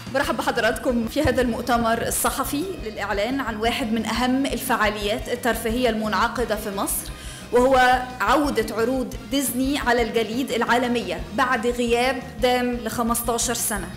برحب بحضراتكم في هذا المؤتمر الصحفي للإعلان عن واحد من أهم الفعاليات الترفيهية المنعقدة في مصر وهو عودة عروض ديزني على الجليد العالمية بعد غياب دام ل 15 سنة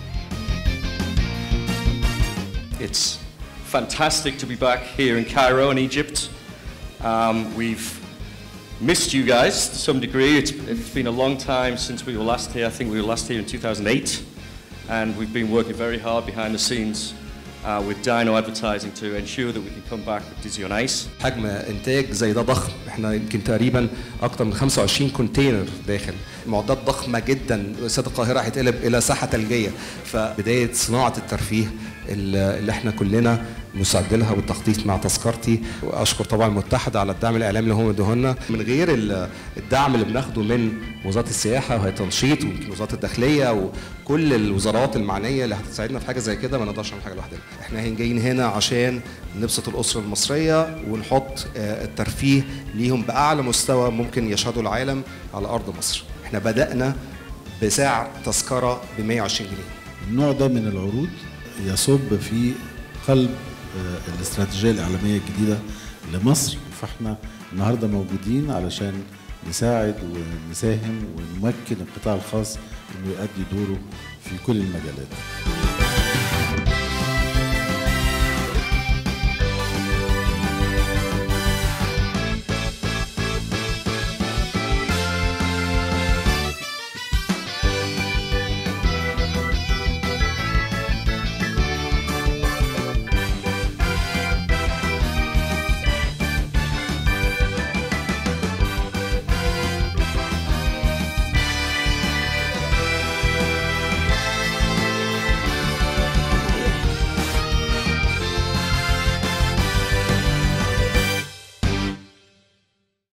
It's fantastic to be back here in Cairo in Egypt. Um, we've missed you guys to some degree. It's, it's been a long time since we were last here. I think we were last here in 2008. And we've been working very hard behind the scenes uh, with Dino Advertising to ensure that we can come back with Dizzy on Ice. حجم انتاج زي ده ضخم احنا يمكن تقريبا اكتر من 25 كونتينر داخل معدات ضخمه جدا استاد القاهره هيتقلب الى ساحه ثلجيه فبدايه صناعه الترفيه اللي اللي احنا كلنا مساعد لها بالتخطيط مع تذكرتي واشكر طبعا المتحده على الدعم الاعلامي اللي هم ادوهولنا من غير ال- الدعم اللي بناخده من وزاره السياحه وهي تنشيط ويمكن وزاره الداخليه وكل الوزارات المعنيه اللي هتساعدنا في حاجه زي كده ما نقدرش نعمل حاجه لوحدنا احنا جايين هنا عشان نبسط الاسره المصريه ونحط آه، الترفيه ليهم باعلى مستوى ممكن يشهده العالم على ارض مصر احنا بدانا بسعر تذكره ب 120 جنيه النوع ده من العروض يصب في قلب آه، الاستراتيجية الإعلامية الجديدة لمصر فاحنا النهاردة موجودين علشان نساعد ونساهم ونمكن القطاع الخاص انه يؤدي دوره في كل المجالات